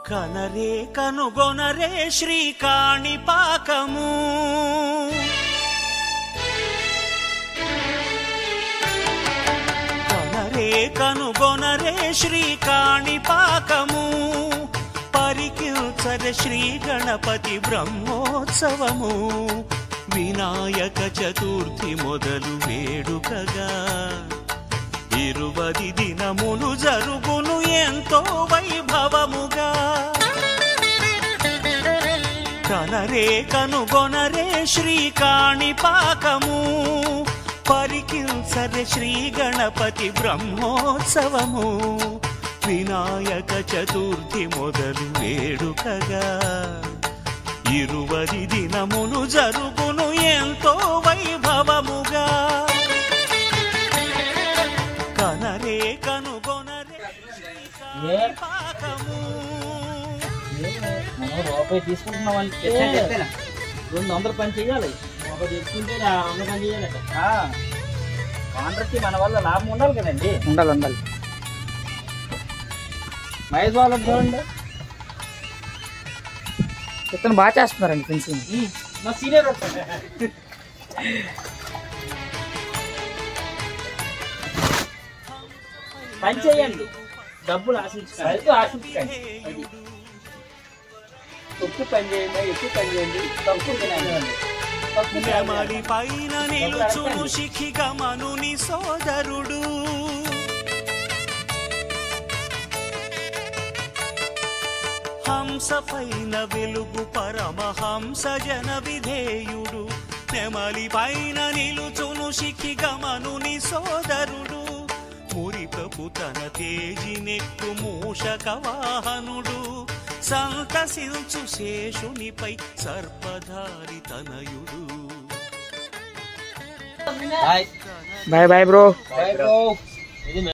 కనరే కనుగొనరే శ్రీకాణి పాకము కనరే కనుగొనరే శ్రీకాణి పాకము పరికిల్చర శ్రీ గణపతి బ్రహ్మోత్సవము వినాయక చతుర్థి మొదలు వేడుకగా ఇరువది దినములు జరుగును ఎంతో వైభవముగా కనరే కనుగొనరే శ్రీకాణి పాకము పరికిల్సరే శ్రీ గణపతి బ్రహ్మోత్సవము వినాయక చతుర్థి మొదలు వేడుకగా ఇరువది దినములు జరుగును ఎంతో వైభవముగా కనరే కనుగొనరే శ్రీకాణి పాకము మనం రూపాయి తీసుకుంటున్నాం అంటే రెండు వందలు పని చేయాలి ఒక తీసుకుంటే ఆ వంద పని చేయాలట కాంట్రాక్ట్ మన వల్ల లాభం ఉండాలి కదండి ఉండాలి ఉండాలి మహేష్ వాళ్ళకి చూడండి ఇతను బాగా చేస్తున్నారండి ఫెన్సింగ్ మా సీనియర్ పని చేయండి డబ్బులు ఆశించకండి ఆశించకండి అది. ఎక్కువ పని చేయండి ఎక్కువ పని చేయండి తక్కువ తినండి తక్కువ తినండి. నెమలి పైన నిలుచును శిఖిగమనుని సోదరుడు హంస పైన వెలుగు పరమహంస జన విధేయుడు నెమలి పైన నిలుచును శిఖిగమనుని సోదరుడు మురిపపు తన తేజినెక్కు మూషక వాహనుడు సంతసించు శేషునిపై సర్పధారి తనయుడు hi bye bye bro bye bro ఇది